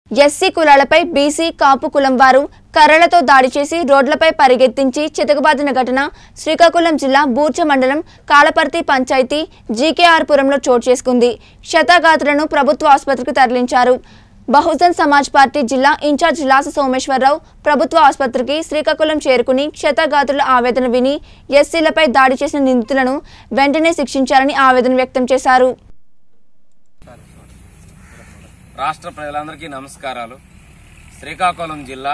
SC కులాలపై BC కాపు కులం వారు కర్రలతో దాడి చేసి రోడ్లపై పరిగెత్తించి చితకబాదిన ఘటన శ్రీకాకుళం జిల్లా బూర్చ మండలం కాలపర్తి పంచాయతీ జీకేఆర్పురంలో చోటు చేసుకుంది క్షతాఘాతులను ప్రభుత్వ ఆసుపత్రికి తరలించారు బహుజన్ సమాజ్ పార్టీ జిల్లా ఇన్ఛార్జ్ లాస సోమేశ్వరరావు ప్రభుత్వ ఆసుపత్రికి శ్రీకాకుళం చేరుకుని క్షతగాతుల ఆవేదన విని ఎస్సీలపై దాడి చేసిన నిందితులను వెంటనే శిక్షించాలని ఆవేదన వ్యక్తం చేశారు రాష్ట్ర ప్రజలందరికీ నమస్కారాలు శ్రీకాకుళం జిల్లా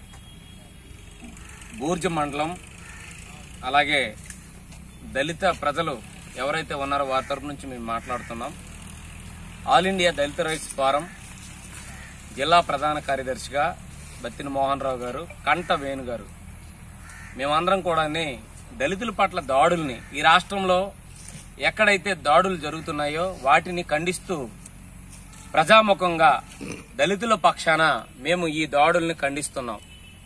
బూర్జ మండలం అలాగే దళిత ప్రజలు ఎవరైతే ఉన్నారో వారి తరపు నుంచి మేము మాట్లాడుతున్నాం All India Dalit Rights Forum జిల్లా ప్రధాన కార్యదర్శిగా బత్తిన మోహన్ రావు గారు కంట వేణు గారు మేమందరం కూడా దళితుల పట్ల దాడుల్ని ఈ రాష్ట్రంలో ఎక్కడైతే దాడులు జరుగుతున్నాయో వాటిని ఖండిస్తూ ప్రజాముఖంగా దళితుల పక్షాన మేము ఈ దాడుల్ని ఖండిస్తున్నాం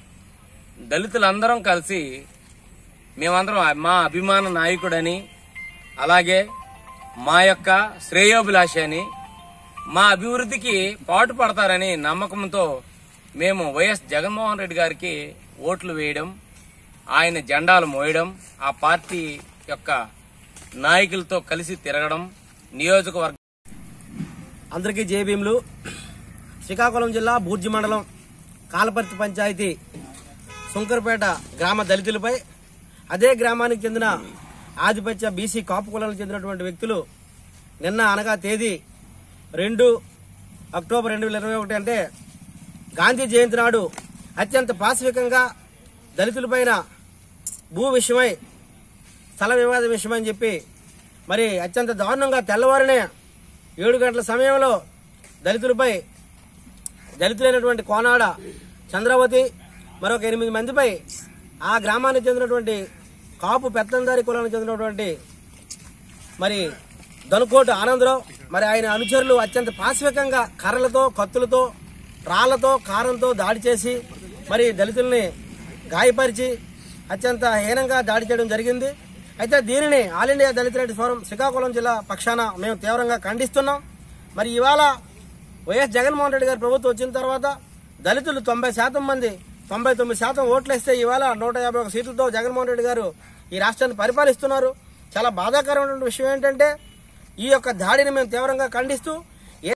దళితులందరం కలిసి మేమందరం మా అభిమాన నాయకుడని అలాగే మా యొక్క శ్రేయోభిలాషి అని మా అభివృద్ధికి పాటు పడతారని నమ్మకంతో మేము వైఎస్ జగన్మోహన్ రెడ్డి గారికి ఓట్లు వేయడం ఆయన జెండాలు మోయడం ఆ పార్టీ యొక్క నాయకులతో కలిసి తిరగడం నియోజకవర్గ అందరికీ జేబీఎంలు శ్రీకాకుళం జిల్లా బూర్జి మండలం కాలపర్తి పంచాయతీ సుంకరపేట గ్రామ దళితులపై అదే గ్రామానికి చెందిన ఆధిపత్య బీసీ కాపు కులాలకు చెందినటువంటి వ్యక్తులు నిన్న అనగా తేదీ రెండు అక్టోబర్ రెండు వేల ఇరవై ఒకటి అంటే గాంధీ జయంతి నాడు అత్యంత పాశవికంగా దళితులపైన భూ విషయమై స్థల వివాద విషయమని చెప్పి మరి అత్యంత దారుణంగా తెల్లవారినే ఏడు గంటల సమయంలో దళితులపై దళితులైనటువంటి కోనాడ చంద్రవతి మరొక ఎనిమిది మందిపై ఆ గ్రామానికి చెందినటువంటి కాపు పెత్తందారి కులానికి చెందినటువంటి మరి దనుకోటు ఆనందరావు మరి ఆయన అనుచరులు అత్యంత పాశవికంగా కర్రలతో కత్తులతో రాళ్లతో కారంతో దాడి చేసి మరి దళితుల్ని గాయపరిచి అత్యంత హీనంగా దాడి చేయడం జరిగింది అయితే దీనిని All India Dalit Rights Forum Srikakulam జిల్లా పక్షాన మేము తీవ్రంగా ఖండిస్తున్నాం మరి ఇవాళ వైఎస్ జగన్మోహన్ రెడ్డి గారి ప్రభుత్వం వచ్చిన తర్వాత దళితులు తొంభై శాతం మంది తొంభై తొమ్మిది శాతం ఓట్లు వేస్తే ఇవాళ నూట యాభై ఒక సీట్లతో జగన్మోహన్ రెడ్డి గారు ఈ రాష్ట్రాన్ని పరిపాలిస్తున్నారు చాలా బాధాకరమైనటువంటి విషయం ఏంటంటే ఈ యొక్క దాడిని మేము తీవ్రంగా ఖండిస్తూ